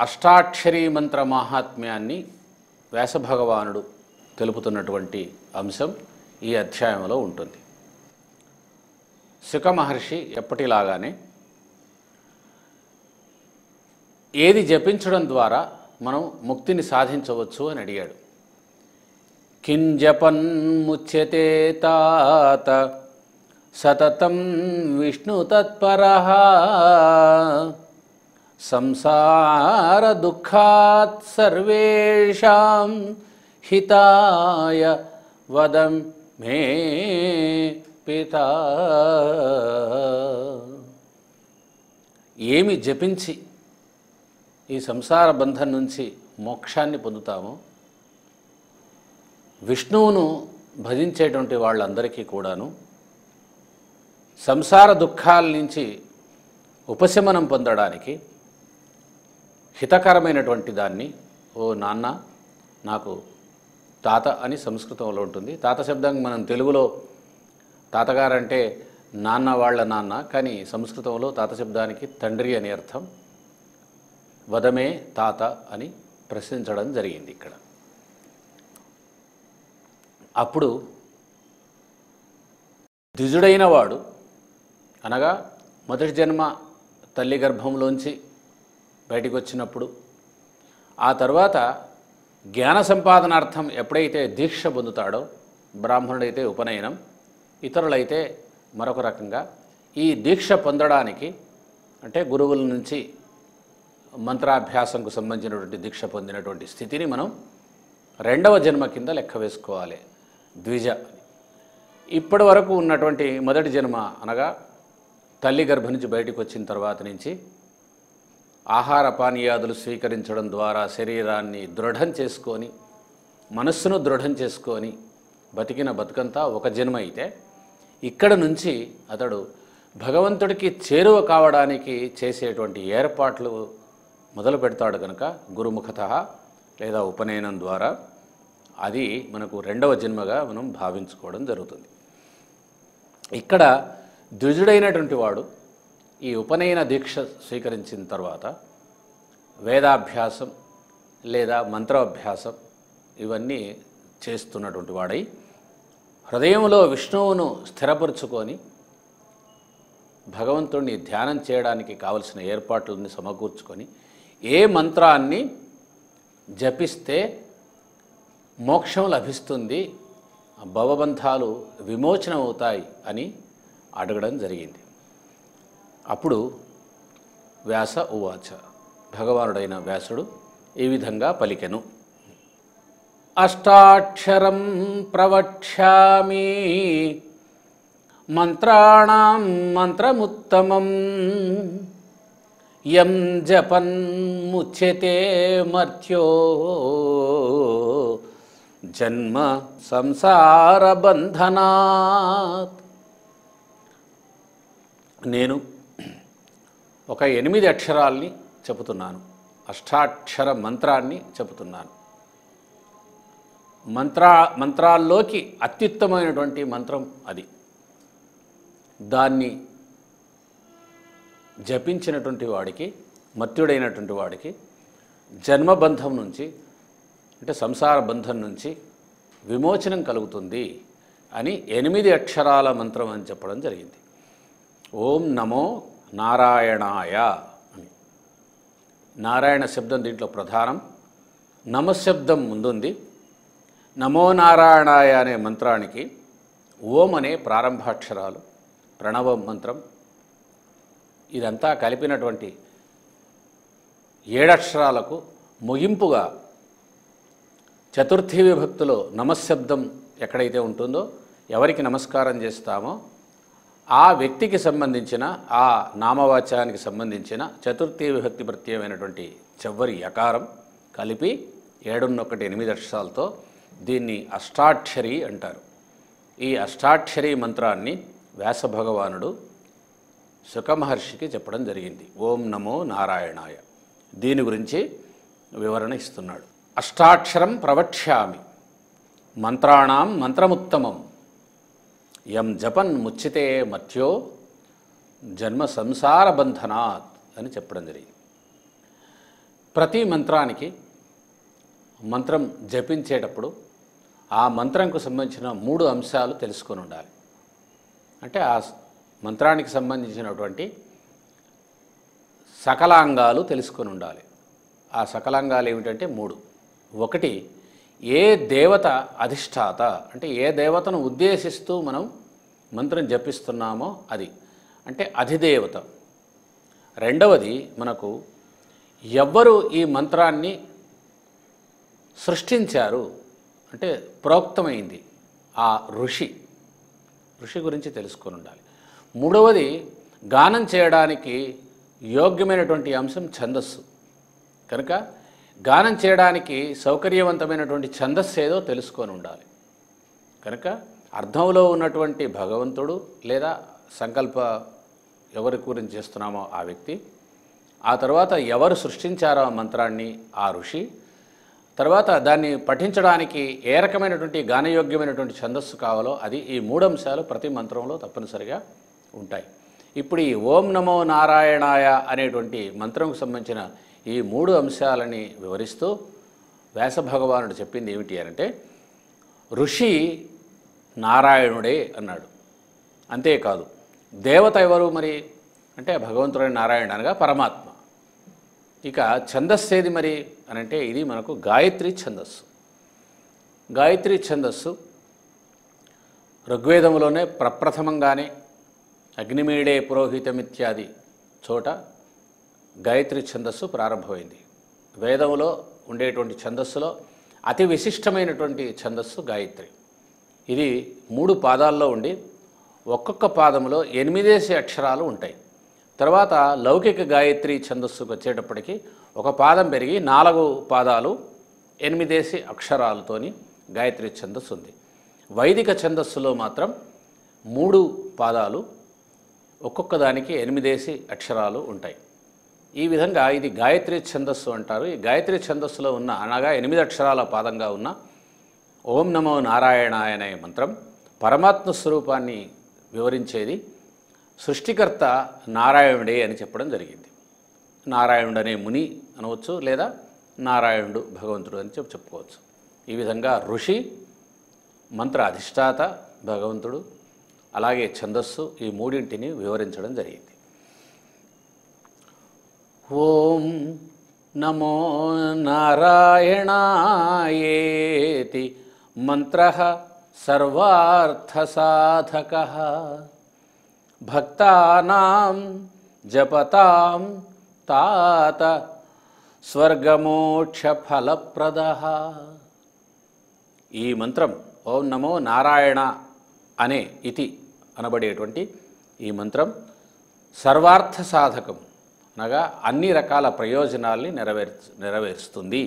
అష్టాక్షరీ మంత్ర మాహాత్మ్యాన్ని వ్యాసభగవానుడు తెలుపుతున్నటువంటి అంశం ఈ అధ్యాయంలో ఉంటుంది శుక మహర్షి ఎప్పటిలాగానే ఏది జపించడం ద్వారా మనం ముక్తిని సాధించవచ్చు అని అడిగాడు కింజపన్ ముచ్యతే తాత సతతం విష్ణు తత్పర సంసార దుఃఖాత్ సర్వేషాం హితాయ వదం మే పితా ఏమి జపించి ఈ సంసార బంధం నుంచి మోక్షాన్ని పొందుతామో విష్ణువును భజించేటువంటి వాళ్ళందరికీ కూడాను సంసార దుఃఖాల నుంచి ఉపశమనం పొందడానికి హితకరమైనటువంటి దాన్ని ఓ నాన్న నాకు తాత అని సంస్కృతంలో ఉంటుంది తాత శబ్దం మనం తెలుగులో తాతగారంటే నాన్న వాళ్ళ నాన్న కానీ సంస్కృతంలో తాత శబ్దానికి తండ్రి అని అర్థం వదమే తాత అని ప్రశ్నించడం జరిగింది ఇక్కడ అప్పుడు ద్విజుడైన వాడు అనగా మొదటి జన్మ తల్లి గర్భంలోంచి బయటికి వచ్చినప్పుడు ఆ తర్వాత జ్ఞాన సంపాదనార్థం ఎప్పుడైతే దీక్ష పొందుతాడో బ్రాహ్మణుడైతే ఉపనయనం ఇతరులైతే మరొక రకంగా ఈ దీక్ష పొందడానికి అంటే గురువుల నుంచి మంత్రాభ్యాసంకు సంబంధించినటువంటి దీక్ష పొందినటువంటి స్థితిని మనం రెండవ జన్మ కింద లెక్క వేసుకోవాలి ద్విజ అని ఇప్పటి వరకు ఉన్నటువంటి మొదటి జన్మ అనగా తల్లి గర్భ నుంచి బయటకు వచ్చిన తర్వాత నుంచి ఆహార పానీయాదులు స్వీకరించడం ద్వారా శరీరాన్ని దృఢం చేసుకొని మనస్సును దృఢం చేసుకొని బతికిన బతుకంతా ఒక జన్మ అయితే ఇక్కడ నుంచి అతడు భగవంతుడికి చేరువ కావడానికి చేసేటువంటి ఏర్పాట్లు మొదలు పెడతాడు కనుక గురుముఖత లేదా ఉపనయనం ద్వారా అది మనకు రెండవ జన్మగా మనం భావించుకోవడం జరుగుతుంది ఇక్కడ ద్విజుడైనటువంటి వాడు ఈ ఉపనయన దీక్ష స్వీకరించిన తర్వాత వేదాభ్యాసం లేదా మంత్రాభ్యాసం ఇవన్నీ చేస్తున్నటువంటి వాడై హృదయంలో విష్ణువును స్థిరపరుచుకొని భగవంతుడిని ధ్యానం చేయడానికి కావలసిన ఏర్పాట్లని సమకూర్చుకొని ఏ మంత్రాన్ని జపిస్తే మోక్షం లభిస్తుంది భవబంధాలు విమోచనం అవుతాయి అని అడగడం జరిగింది అప్పుడు వ్యాస ఉవాచ భగవానుడైన వ్యాసుడు ఈ విధంగా పలికెను అష్టాక్షరం ప్రవక్ష్యామి మంత్రాణం మంత్రముత్తమం యం జపన్ ముచ్యతే మర్త్యో జన్మ సంసార బంధనాత్ నేను ఒక ఎనిమిది అక్షరాల్ని చెబుతున్నాను అష్టాక్షర మంత్రాన్ని చెబుతున్నాను మంత్రా మంత్రాల్లోకి అత్యుత్తమైనటువంటి మంత్రం అది దాన్ని జపించినటువంటి వాడికి మత్యుడైనటువంటి వాడికి జన్మబంధం నుంచి అంటే సంసార బంధం నుంచి విమోచనం కలుగుతుంది అని ఎనిమిది అక్షరాల మంత్రం అని చెప్పడం జరిగింది ఓం నమో నారాయణాయ అని నారాయణ శబ్దం దీంట్లో ప్రధానం నమశబ్దం ముందుంది నమో నారాయణాయ అనే మంత్రానికి ఓం అనే ప్రారంభాక్షరాలు ప్రణవ మంత్రం ఇదంతా కలిపినటువంటి ఏడక్షరాలకు ముగింపుగా చతుర్థి విభక్తిలో నమశబ్దం ఎక్కడైతే ఉంటుందో ఎవరికి నమస్కారం చేస్తామో ఆ వ్యక్తికి సంబంధించిన ఆ నామవాచకానికి సంబంధించిన చతుర్థి విభక్తి ప్రత్యయమైనటువంటి చివరి యకారం కలిపి ఏడున్నొకటి ఎనిమిది అక్షరాలతో దీన్ని అష్టాక్షరి అంటారు ఈ అష్టాక్షరి మంత్రాన్ని వ్యాసభగవానుడు సుఖమహర్షికి చెప్పడం జరిగింది ఓం నమో నారాయణాయ దీని గురించి వివరణ ఇస్తున్నాడు అష్టాక్షరం ప్రవక్ష్యామి మంత్రాణం మంత్రముత్తమం యం జపన్ ముచ్చితే మధ్యో జన్మ సంసార బంధనాత్ అని చెప్పడం జరిగింది ప్రతి మంత్రానికి మంత్రం జపించేటప్పుడు ఆ మంత్రంకు సంబంధించిన మూడు అంశాలు తెలుసుకొని ఉండాలి అంటే ఆ స్- మంత్రానికి సంబంధించినటువంటి సకలాంగాలు తెలుసుకొని ఉండాలి ఆ సకలాంగాలు ఏమిటంటే మూడు ఒకటి ఏ దేవత అధిష్టాత అంటే ఏ దేవతను ఉద్దేశిస్తూ మనం మంత్రం జపిస్తున్నామో అది అంటే అధిదేవత రెండవది మనకు ఎవ్వరు ఈ మంత్రాన్ని సృష్టించారు అంటే ప్రోక్తమైంది ఆ ఋషి ఋషి గురించి తెలుసుకొని ఉండాలి మూడవది గానం చేయడానికి యోగ్యమైనటువంటి అంశం ఛందస్సు కనుక గానం చేయడానికి సౌకర్యవంతమైనటువంటి ఛందస్సు ఏదో తెలుసుకొని ఉండాలి కనుక అర్థంలో ఉన్నటువంటి భగవంతుడు లేదా సంకల్ప ఎవరి గురించి చేస్తున్నామో ఆ వ్యక్తి ఆ తర్వాత ఎవరు సృష్టించారో ఆ మంత్రాన్ని ఆ ఋషి తర్వాత దాన్ని పఠించడానికి ఏ రకమైనటువంటి గానయోగ్యమైనటువంటి ఛందస్సు కావాలో అది ఈ మూడు అంశాలు ప్రతి మంత్రంలో తప్పనిసరిగా ఉంటాయి ఇప్పుడు ఈ ఓం నమో నారాయణాయ అనేటువంటి మంత్రంకు సంబంధించిన ఈ మూడు అంశాలని వివరిస్తూ వ్యాస భగవానుడు చెప్పింది ఏమిటి అంటే ఋషి నారాయణుడే అన్నాడు అంతేకాదు దేవత ఎవరు మరి అంటే భగవంతుడైన నారాయణ అనగా పరమాత్మ ఇక ఛందస్సు ఏది మరి అని అంటే ఇది మనకు గాయత్రి ఛందస్సు గాయత్రి ఛందస్సు ఋగ్వేదంలోనే ప్రప్రథమంగానే అగ్నిమీడే పురోహితమిత్యాది చోట గాయత్రి ఛందస్సు ప్రారంభమైంది వేదంలో ఉండేటువంటి ఛందస్సులో అతి విశిష్టమైనటువంటి ఛందస్సు గాయత్రి ఇది మూడు పాదాల్లో ఉండి ఒక్కొక్క పాదంలో ఎనిమిదేసి అక్షరాలు ఉంటాయి తర్వాత లౌకిక గాయత్రి ఛందస్సుకు వచ్చేటప్పటికి ఒక పాదం పెరిగి నాలుగు పాదాలు ఎనిమిదేసి అక్షరాలతోని గాయత్రి ఛందస్సు ఉంది వైదిక ఛందస్సులో మాత్రం మూడు పాదాలు ఒక్కొక్క దానికి ఎనిమిదేసి అక్షరాలు ఉంటాయి ఈ విధంగా ఇది గాయత్రి ఛందస్సు అంటారు ఈ గాయత్రి ఛందస్సులో ఉన్న అనగా ఎనిమిది అక్షరాల పాదంగా ఉన్న ఓం నమో నారాయణాయ అనే మంత్రం పరమాత్మ స్వరూపాన్ని వివరించేది సృష్టికర్త నారాయణుడే అని చెప్పడం జరిగింది నారాయణుడు అనే ముని అనవచ్చు లేదా నారాయణుడు భగవంతుడు అని చెప్పి చెప్పుకోవచ్చు ఈ విధంగా ఋషి మంత్ర అధిష్టాత భగవంతుడు అలాగే ఛందస్సు ఈ మూడింటిని వివరించడం జరిగింది ఓం నమో నారాయణాయేతి మంత్ర సర్వార్థసాధక భక్తానాం జపతాం తాత స్వర్గమోక్షఫలప్రద ఈ మంత్రం ఓం నమో నారాయణ అనే ఇతి అనబడేటువంటి ఈ మంత్రం సర్వార్థ సాధకం అనగా అన్ని రకాల ప్రయోజనాల్ని నెరవేర్ నెరవేరుస్తుంది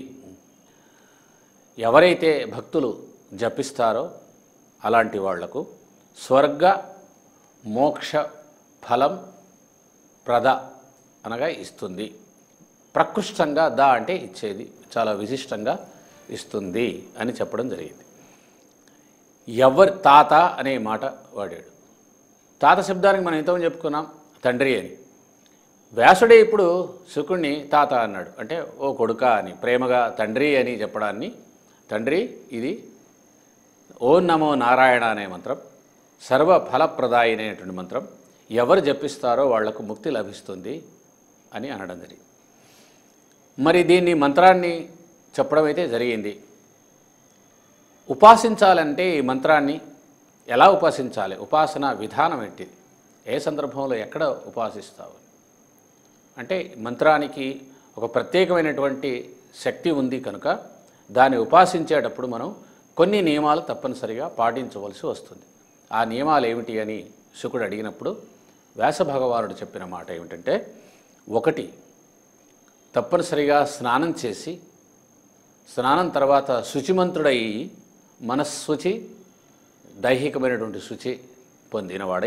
ఎవరైతే భక్తులు జపిస్తారో అలాంటి వాళ్లకు స్వర్గ మోక్ష ఫలం ప్రద అనగా ఇస్తుంది ప్రకృష్టంగా ద అంటే ఇచ్చేది చాలా విశిష్టంగా ఇస్తుంది అని చెప్పడం జరిగింది ఎవరి తాత అనే మాట వాడాడు తాత శబ్దానికి మనం ఎంతమంది చెప్పుకున్నాం తండ్రి అని వ్యాసుడే ఇప్పుడు శుకుణ్ణి తాత అన్నాడు అంటే ఓ కొడుక అని ప్రేమగా తండ్రి అని చెప్పడాన్ని తండ్రి ఇది ఓం నమో నారాయణ అనే మంత్రం సర్వ ఫలప్రదాయి అనేటువంటి మంత్రం ఎవరు జపిస్తారో వాళ్లకు ముక్తి లభిస్తుంది అని అనడం జరిగింది మరి దీన్ని మంత్రాన్ని చెప్పడం అయితే జరిగింది ఉపాసించాలంటే ఈ మంత్రాన్ని ఎలా ఉపాసించాలి ఉపాసన విధానం ఏంటి ఏ సందర్భంలో ఎక్కడ ఉపాసిస్తావు అంటే మంత్రానికి ఒక ప్రత్యేకమైనటువంటి శక్తి ఉంది కనుక దాన్ని ఉపాసించేటప్పుడు మనం కొన్ని నియమాలు తప్పనిసరిగా పాటించవలసి వస్తుంది ఆ నియమాలు ఏమిటి అని శుకుడు అడిగినప్పుడు వ్యాస భగవానుడు చెప్పిన మాట ఏమిటంటే ఒకటి తప్పనిసరిగా స్నానం చేసి స్నానం తర్వాత శుచిమంతుడై మనస్సుచి దైహికమైనటువంటి శుచి పొందినవాడై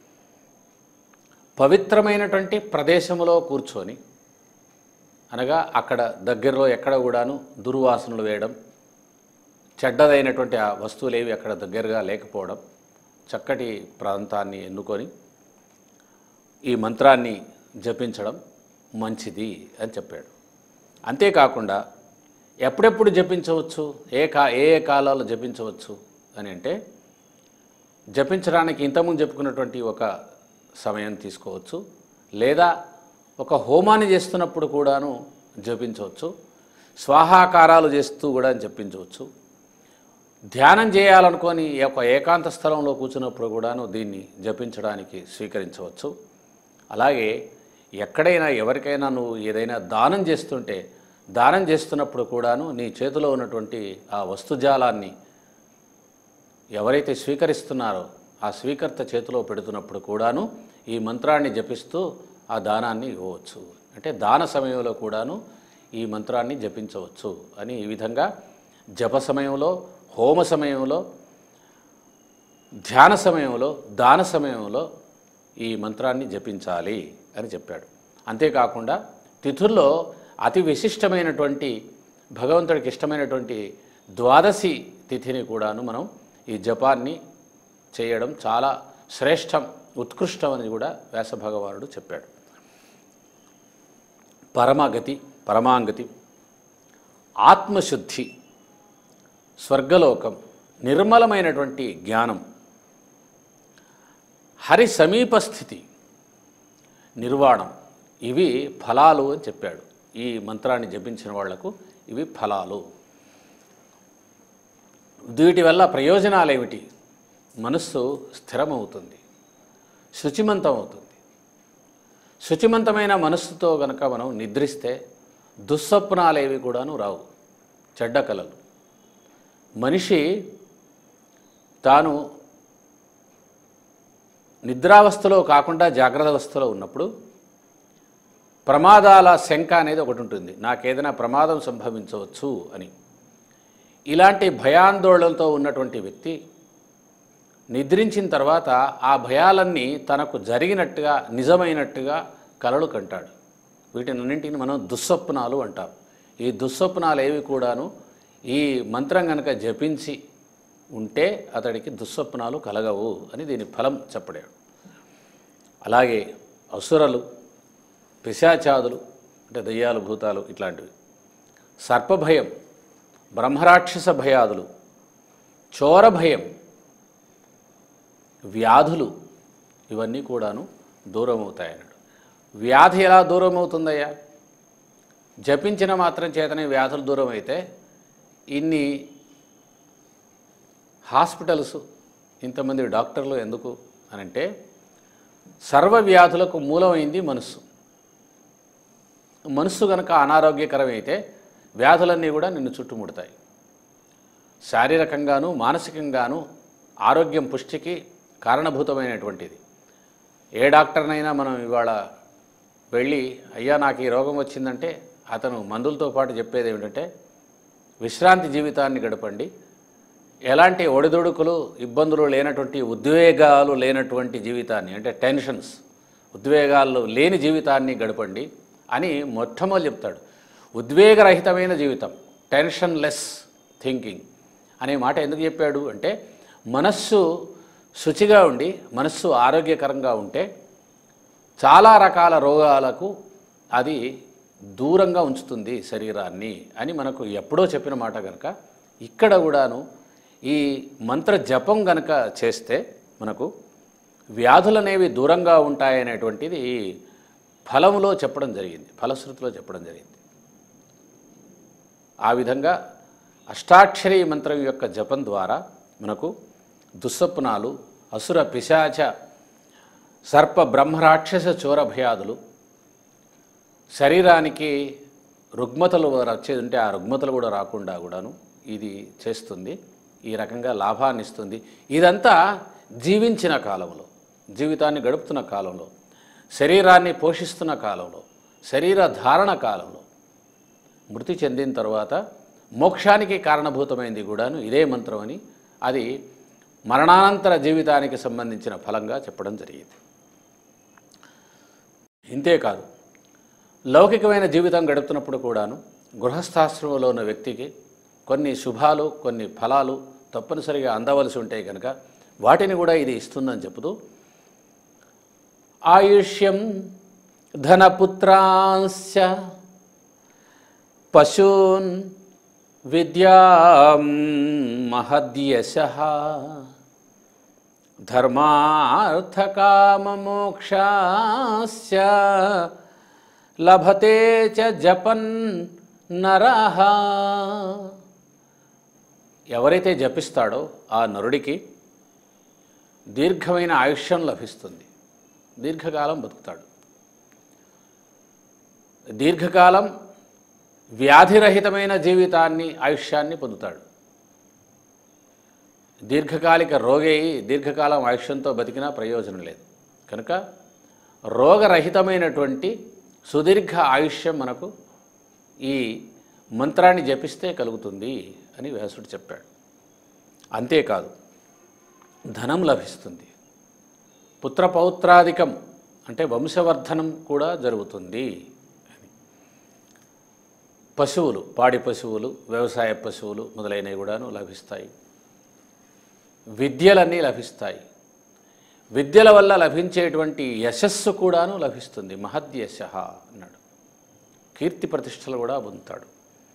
పవిత్రమైనటువంటి ప్రదేశంలో కూర్చొని అనగా అక్కడ దగ్గరలో ఎక్కడ కూడాను దుర్వాసనలు వేయడం చెడ్డదైనటువంటి ఆ వస్తువులు ఏవి అక్కడ దగ్గరగా లేకపోవడం చక్కటి ప్రాంతాన్ని ఎన్నుకొని ఈ మంత్రాన్ని జపించడం మంచిది అని చెప్పాడు అంతేకాకుండా ఎప్పుడెప్పుడు జపించవచ్చు ఏ కా ఏ ఏ కాలాల్లో జపించవచ్చు అని అంటే జపించడానికి ఇంతకుముందు చెప్పుకున్నటువంటి ఒక సమయం తీసుకోవచ్చు లేదా ఒక హోమాన్ని చేస్తున్నప్పుడు కూడాను జపించవచ్చు స్వాహాకారాలు చేస్తూ కూడా జపించవచ్చు ధ్యానం చేయాలనుకొని ఒక ఏకాంత స్థలంలో కూర్చున్నప్పుడు కూడాను దీన్ని జపించడానికి స్వీకరించవచ్చు అలాగే ఎక్కడైనా ఎవరికైనా నువ్వు ఏదైనా దానం చేస్తుంటే దానం చేస్తున్నప్పుడు కూడాను నీ చేతిలో ఉన్నటువంటి ఆ వస్తుజాలాన్ని ఎవరైతే స్వీకరిస్తున్నారో ఆ స్వీకర్త చేతిలో పెడుతున్నప్పుడు కూడాను ఈ మంత్రాన్ని జపిస్తూ ఆ దానాన్ని ఇవ్వవచ్చు అంటే దాన సమయంలో కూడాను ఈ మంత్రాన్ని జపించవచ్చు అని ఈ విధంగా జప సమయంలో హోమ సమయంలో ధ్యాన సమయంలో దాన సమయంలో ఈ మంత్రాన్ని జపించాలి అని చెప్పాడు అంతేకాకుండా తిథుల్లో అతి విశిష్టమైనటువంటి భగవంతుడికి ఇష్టమైనటువంటి ద్వాదశి తిథిని కూడాను మనం ఈ జపాన్ని చేయడం చాలా శ్రేష్టం ఉత్కృష్టం అని కూడా వ్యాస భగవానుడు చెప్పాడు పరమగతి పరమాంగతి ఆత్మశుద్ధి స్వర్గలోకం నిర్మలమైనటువంటి జ్ఞానం హరి సమీపస్థితి నిర్వాణం ఇవి ఫలాలు అని చెప్పాడు ఈ మంత్రాన్ని జపించిన వాళ్లకు ఇవి ఫలాలు వీటి వల్ల ప్రయోజనాలు ఏమిటి మనస్సు స్థిరమవుతుంది శుచిమంతం అవుతుంది శుచిమంతమైన మనస్సుతో గనక మనం నిద్రిస్తే దుస్వప్నాలేవి కూడాను రావు చెడ్డ కలలు మనిషి తాను నిద్రావస్థలో కాకుండా జాగ్రత్త అవస్థలో ఉన్నప్పుడు ప్రమాదాల శంక అనేది ఒకటి ఉంటుంది నాకేదైనా ప్రమాదం సంభవించవచ్చు అని ఇలాంటి భయాందోళనతో ఉన్నటువంటి వ్యక్తి నిద్రించిన తర్వాత ఆ భయాలన్నీ తనకు జరిగినట్టుగా నిజమైనట్టుగా కలలు కంటాడు వీటినన్నింటిని మనం దుస్వప్నాలు అంటాం ఈ దుస్వప్నాలు ఏవి కూడాను ఈ మంత్రం కనుక జపించి ఉంటే అతడికి దుస్వప్నాలు కలగవు అని దీని ఫలం చెప్పడాడు అలాగే అసురలు పిశాచాదులు అంటే దయ్యాలు భూతాలు ఇట్లాంటివి సర్పభయం బ్రహ్మరాక్షస భయాదులు చోర భయం వ్యాధులు ఇవన్నీ కూడాను దూరం అవుతాయన్నాడు వ్యాధి ఎలా దూరం అవుతుందయ్యా జపించిన మాత్రం చేతనే వ్యాధులు దూరం అయితే ఇన్ని హాస్పిటల్స్ ఇంతమంది డాక్టర్లు ఎందుకు అనంటే సర్వ వ్యాధులకు మూలమైంది మనస్సు మనస్సు కనుక అనారోగ్యకరమైతే వ్యాధులన్నీ కూడా నిన్ను చుట్టుముడతాయి శారీరకంగాను మానసికంగాను ఆరోగ్యం పుష్టికి కారణభూతమైనటువంటిది ఏ డాక్టర్నైనా మనం ఇవాళ వెళ్ళి అయ్యా నాకు ఈ రోగం వచ్చిందంటే అతను మందులతో పాటు చెప్పేది ఏమిటంటే విశ్రాంతి జీవితాన్ని గడపండి ఎలాంటి ఒడిదుడుకులు ఇబ్బందులు లేనటువంటి ఉద్వేగాలు లేనటువంటి జీవితాన్ని అంటే టెన్షన్స్ ఉద్వేగాలు లేని జీవితాన్ని గడపండి అని మొట్టమొదటి చెప్తాడు ఉద్వేగరహితమైన జీవితం టెన్షన్ లెస్ థింకింగ్ అనే మాట ఎందుకు చెప్పాడు అంటే మనస్సు శుచిగా ఉండి మనస్సు ఆరోగ్యకరంగా ఉంటే చాలా రకాల రోగాలకు అది దూరంగా ఉంచుతుంది శరీరాన్ని అని మనకు ఎప్పుడో చెప్పిన మాట కనుక ఇక్కడ కూడాను ఈ మంత్ర జపం గనక చేస్తే మనకు వ్యాధులు అనేవి దూరంగా ఉంటాయనేటువంటిది ఈ ఫలములో చెప్పడం జరిగింది ఫలశ్రుతిలో చెప్పడం జరిగింది ఆ విధంగా అష్టాక్షరి మంత్రం యొక్క జపం ద్వారా మనకు దుస్వప్నాలు అసుర పిశాచ సర్ప బ్రహ్మరాక్షస చోర భయాదులు శరీరానికి రుగ్మతలు వచ్చేది ఉంటే ఆ రుగ్మతలు కూడా రాకుండా కూడాను ఇది చేస్తుంది ఈ రకంగా లాభాన్ని ఇస్తుంది ఇదంతా జీవించిన కాలంలో జీవితాన్ని గడుపుతున్న కాలంలో శరీరాన్ని పోషిస్తున్న కాలంలో శరీర ధారణ కాలంలో మృతి చెందిన తర్వాత మోక్షానికి కారణభూతమైంది కూడాను ఇదే మంత్రం అని అది మరణానంతర జీవితానికి సంబంధించిన ఫలంగా చెప్పడం జరిగింది ఇంతేకాదు లౌకికమైన జీవితం గడుపుతున్నప్పుడు కూడాను గృహస్థాశ్రమంలో ఉన్న వ్యక్తికి కొన్ని శుభాలు కొన్ని ఫలాలు తప్పనిసరిగా అందవలసి ఉంటాయి కనుక వాటిని కూడా ఇది ఇస్తుందని చెబుతూ ఆయుష్యం ధనపుత్రాంశ పశూన్ విద్యాం మహద్యశ ధర్మార్థకామమోక్షాస్య లభతే చ జపన్ నరః ఎవరైతే జపిస్తాడో ఆ నరుడికి దీర్ఘమైన ఆయుష్యం లభిస్తుంది దీర్ఘకాలం బతుకుతాడు దీర్ఘకాలం వ్యాధిరహితమైన జీవితాన్ని ఆయుష్యాన్ని పొందుతాడు దీర్ఘకాలిక రోగి దీర్ఘకాలం ఆయుష్యంతో బతికినా ప్రయోజనం లేదు కనుక రోగరహితమైనటువంటి సుదీర్ఘ ఆయుష్యం మనకు ఈ మంత్రాన్ని జపిస్తే కలుగుతుంది అని వ్యాసుడు చెప్పాడు అంతేకాదు ధనం లభిస్తుంది పుత్రపౌత్రాధికం అంటే వంశవర్ధనం కూడా జరుగుతుంది అని పశువులు పాడి పశువులు వ్యవసాయ పశువులు మొదలైనవి కూడాను లభిస్తాయి విద్యలన్నీ లభిస్తాయి విద్యల వల్ల లభించేటువంటి యశస్సు కూడాను లభిస్తుంది మహద్యశ అన్నాడు కీర్తి ప్రతిష్టలు కూడా పొందుతాడు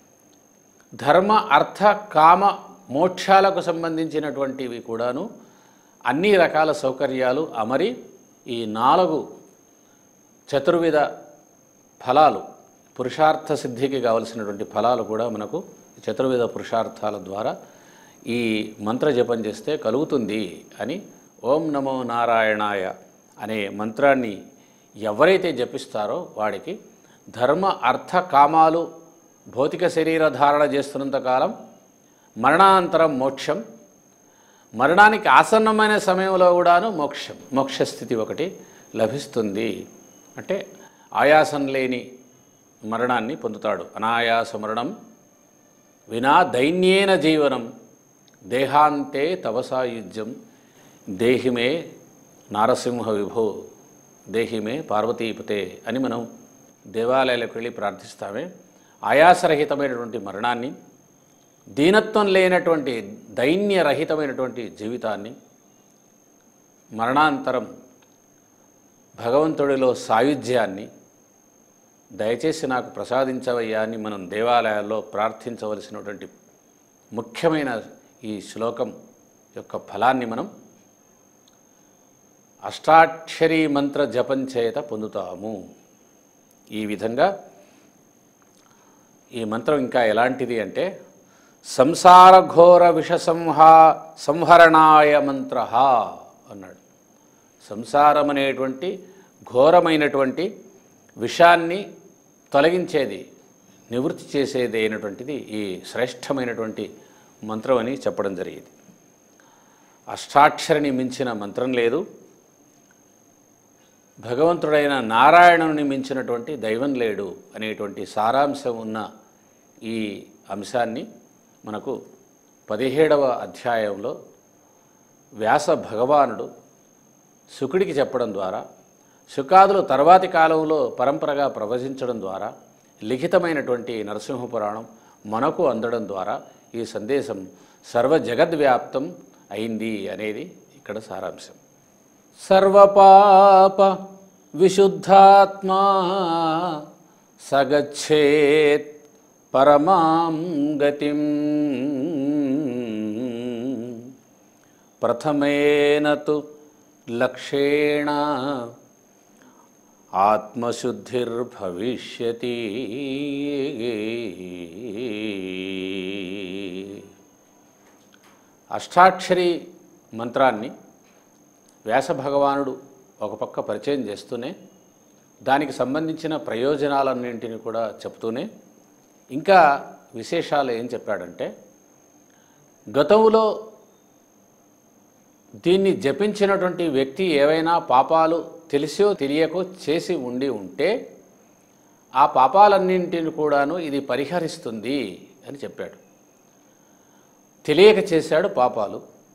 ధర్మ అర్థ కామ మోక్షాలకు సంబంధించినటువంటివి కూడాను అన్ని రకాల సౌకర్యాలు అమరి ఈ నాలుగు చతుర్విధ ఫలాలు పురుషార్థ సిద్ధికి కావలసినటువంటి ఫలాలు కూడా మనకు చతుర్విధ పురుషార్థాల ద్వారా ఈ మంత్ర జపం చేస్తే కలుగుతుంది అని ఓం నమో నారాయణాయ అనే మంత్రాన్ని ఎవరైతే జపిస్తారో వాడికి ధర్మ అర్థ కామాలు భౌతిక శరీర ధారణ చేస్తున్నంత కాలం మరణానంతరం మోక్షం మరణానికి ఆసన్నమైన సమయంలో కూడాను మోక్షం మోక్షస్థితి ఒకటి లభిస్తుంది అంటే ఆయాసం లేని మరణాన్ని పొందుతాడు అనాయాస మరణం వినా దైన్యేన జీవనం దేహాంతే తవసాయుజ్యం దేహిమే నారసింహ విభో దేహిమే పార్వతీపతే అని మనం దేవాలయాలకు వెళ్ళి ప్రార్థిస్తామే ఆయాసరహితమైనటువంటి మరణాన్ని దీనత్వం లేనటువంటి దైన్యరహితమైనటువంటి జీవితాన్ని మరణాంతరం భగవంతుడిలో సాయుధ్యాన్ని దయచేసి నాకు ప్రసాదించవయ్యా అని మనం దేవాలయాల్లో ప్రార్థించవలసినటువంటి ముఖ్యమైన ఈ శ్లోకం యొక్క ఫలాన్ని మనం అష్టాక్షరీ మంత్ర జపం చేత పొందుతాము ఈ విధంగా ఈ మంత్రం ఇంకా ఎలాంటిది అంటే సంసార ఘోర విష సంహా సంహరణాయ మంత్ర అన్నాడు సంసారం అనేటువంటి ఘోరమైనటువంటి విషాన్ని తొలగించేది నివృత్తి చేసేది అయినటువంటిది ఈ శ్రేష్టమైనటువంటి మంత్రం అని చెప్పడం జరిగింది అష్టాక్షరిని మించిన మంత్రం లేదు భగవంతుడైన నారాయణుని మించినటువంటి దైవం లేడు అనేటువంటి సారాంశం ఉన్న ఈ అంశాన్ని మనకు పదిహేడవ అధ్యాయంలో వ్యాస భగవానుడు శుకుడికి చెప్పడం ద్వారా శుకాదులు తర్వాతి కాలంలో పరంపరగా ప్రవచించడం ద్వారా లిఖితమైనటువంటి నరసింహ పురాణం మనకు అందడం ద్వారా ఈ సందేశం సర్వ జగద్వ్యాప్తం అయింది అనేది ఇక్కడ సారాంశం సర్వపాప విశుద్ధాత్మా సగచ్చేత్ పరమాం గతిం ప్రథమేన తు లక్షేణ ఆత్మశుద్ధిర్భవిష్యతి అష్టాక్షరి మంత్రాన్ని వ్యాస భగవానుడు ఒక పక్క పరిచయం చేస్తూనే దానికి సంబంధించిన ప్రయోజనాలన్నింటినీ కూడా చెప్తూనే ఇంకా విశేషాలు ఏం చెప్పాడంటే గతంలో దీన్ని జపించినటువంటి వ్యక్తి ఏవైనా పాపాలు తెలిసో తెలియకో చేసి ఉండి ఉంటే ఆ పాపాలన్నింటిని కూడాను ఇది పరిహరిస్తుంది అని చెప్పాడు తెలియక చేశాడు పాపాలు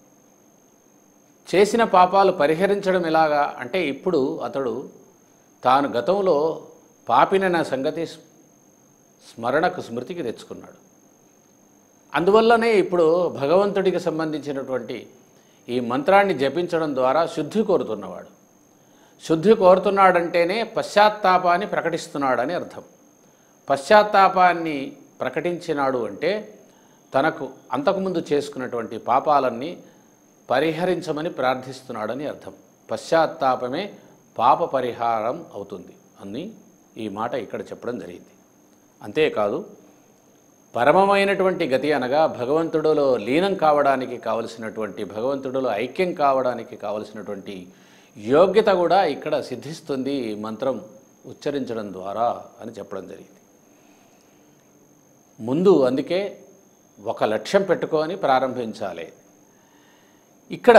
చేసిన పాపాలు పరిహరించడం ఎలాగా అంటే ఇప్పుడు అతడు తాను గతంలో పాపినన్న సంగతి స్- స్మరణకు స్మృతికి తెచ్చుకున్నాడు అందువల్లనే ఇప్పుడు భగవంతుడికి సంబంధించినటువంటి ఈ మంత్రాన్ని జపించడం ద్వారా శుద్ధి కోరుతున్నవాడు శుద్ధి కోరుతున్నాడంటేనే పశ్చాత్తాపాన్ని ప్రకటిస్తున్నాడని అర్థం పశ్చాత్తాపాన్ని ప్రకటించినాడు అంటే తనకు అంతకుముందు చేసుకున్నటువంటి పాపాలన్నీ పరిహరించమని ప్రార్థిస్తున్నాడని అర్థం పశ్చాత్తాపమే పాప పరిహారం అవుతుంది అని ఈ మాట ఇక్కడ చెప్పడం జరిగింది అంతేకాదు పరమమైనటువంటి గతి అనగా భగవంతుడిలో లీనం కావడానికి కావలసినటువంటి భగవంతుడిలో ఐక్యం కావడానికి కావలసినటువంటి యోగ్యత కూడా ఇక్కడ సిద్ధిస్తుంది ఈ మంత్రం ఉచ్చరించడం ద్వారా అని చెప్పడం జరిగింది ముందు అందుకే ఒక లక్ష్యం పెట్టుకొని ప్రారంభించాలి ఇక్కడ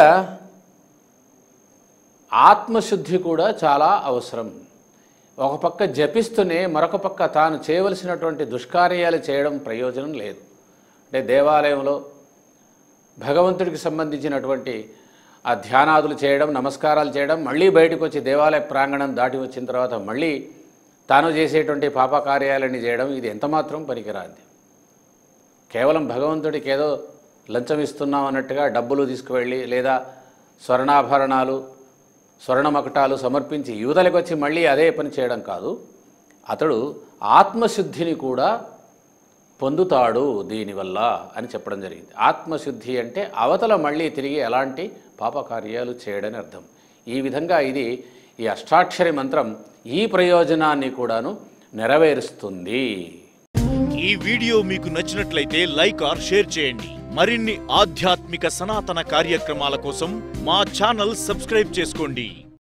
ఆత్మశుద్ధి కూడా చాలా అవసరం ఒక పక్క జపిస్తూనే మరొక పక్క తాను చేయవలసినటువంటి దుష్కార్యాలు చేయడం ప్రయోజనం లేదు అంటే దేవాలయంలో భగవంతుడికి సంబంధించినటువంటి ఆ ధ్యానాదులు చేయడం నమస్కారాలు చేయడం మళ్ళీ బయటకు వచ్చి దేవాలయ ప్రాంగణం దాటి వచ్చిన తర్వాత మళ్ళీ తాను చేసేటువంటి పాపకార్యాలని చేయడం ఇది ఎంతమాత్రం పనికిరాంది కేవలం భగవంతుడికి ఏదో లంచం ఇస్తున్నాం అన్నట్టుగా డబ్బులు తీసుకువెళ్ళి లేదా స్వర్ణాభరణాలు స్వర్ణమకటాలు సమర్పించి యువతలకు వచ్చి మళ్ళీ అదే పని చేయడం కాదు అతడు ఆత్మశుద్ధిని కూడా పొందుతాడు దీనివల్ల అని చెప్పడం జరిగింది ఆత్మశుద్ధి అంటే అవతల మళ్ళీ తిరిగి ఎలాంటి పాపకార్యాలు చేయడని అర్థం ఈ విధంగా ఇది ఈ అష్టాక్షరి మంత్రం ఈ ప్రయోజనాన్ని కూడాను నెరవేరుస్తుంది ఈ వీడియో మీకు నచ్చినట్లయితే లైక్ ఆర్ షేర్ చేయండి మరిన్ని ఆధ్యాత్మిక సనాతన కార్యక్రమాల కోసం మా ఛానల్ సబ్స్క్రైబ్ చేసుకోండి